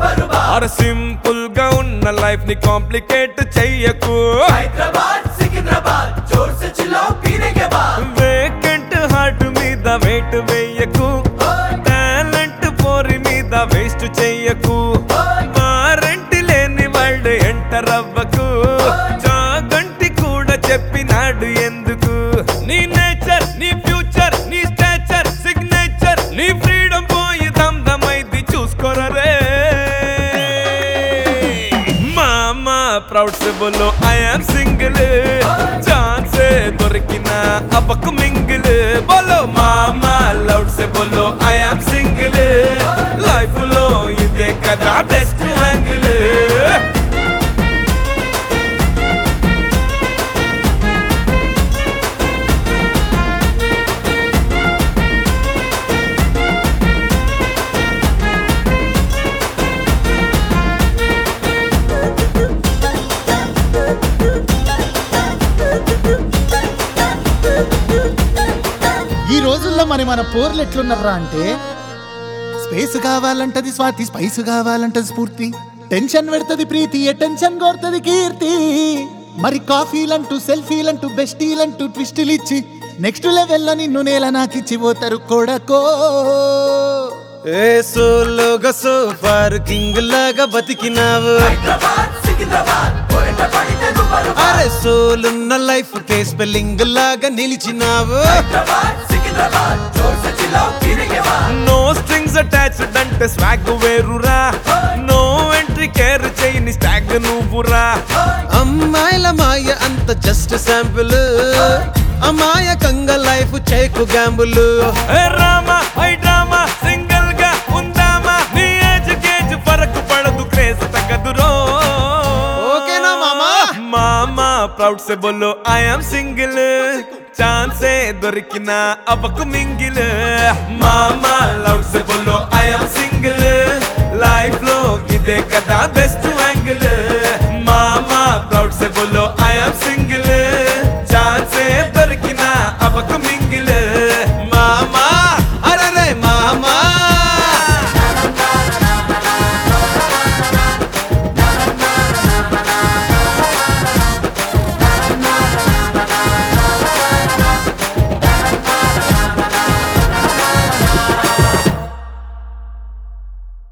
బరుబా ఆడ సింపుల్ గా ఉన్న లైఫ్ ని కాంప్లికేట్ చెయ్యకు హైదరాబాద్ సికింద్రాబాద్ జోర్ से चिल्लाओ पीने के बाद వేకెంట్ హార్ట్ మీద వెయిట్ వేయకు టాలెంట్ పోరి మీద వేస్ట్ చెయ్యకు వారంటీ లేని వాళ్ళు ఎంటర్ అవ్వకు చాగంటి కూడా చెప్పినాడు ఎందుకు నీ నేచర్ నీ ఫ్యూచర్ నీ స్టాచర్ సిగ్నేచర్ నీ ఫ్రీడమ్ పోయి దమ్దమైంది చూసుకోరే మామా ప్రౌడ్ से बोलो आई एम सिंगल ఛాన్స్ దొరికిన అబ్బకు మింగిల్ బోలో మామా లౌడ్ से बोलो आई एम सिंगल లైఫ్ లో ఇదే కదా బెస్ట్ యాంగిల్ ఈ రోజుల్లో మరి మన పోర్లు ఎట్లున్నారా అంటే స్పేస్ కావాలంటది స్వాతి స్పైస్ కావాలంటది స్ఫూర్తి టెన్షన్ పెడుతుంది ప్రీతి టెన్షన్ కోరుతుంది కీర్తి మరి కాఫీలంటూ సెల్ఫీలంటూ బెస్టీలంటూ ట్విస్టులు ఇచ్చి నెక్స్ట్ లెవెల్లో నిన్ను నేల నాకిచ్చి పోతారు కొడకో ఏ సోలోగా సోఫార్ కింగ్ లాగా బతికినావు హైదరాబాద్ సికింద్రాబాద్ పోరెట పడితే బరుబా అరే సోలున్న లైఫ్ కే స్పెల్లింగ్ లాగా నిలిచినావు హైదరాబాద్ సికింద్రాబాద్ జోర్ से चिल्लाओ पीने के बाद నో స్ట్రింగ్స్ అటాచ్డ్ అంటే స్వాగ్ వేరురా నో ఎంట్రీ కేర్ చేయని స్టాగ్ నువ్వురా అమ్మాయిల మాయ అంత జస్ట్ శాంపుల్ అమాయకంగా లైఫ్ చేకు gamble Rama I drama single గా ఉందామా నీ ఏజ్ కేజ్ ఫరక్ పడదు క్రేజ్ తగ్గదురో ఓకేనా మామా? మామా ప్రౌడ్ से बोलो आई एम सिंगल ఛాన్సే దొరికిన అబ్బకు మింగిల్ మామా లౌడ్ से बोलो आई एम सिंगल లైఫ్ లో ఇదే కదా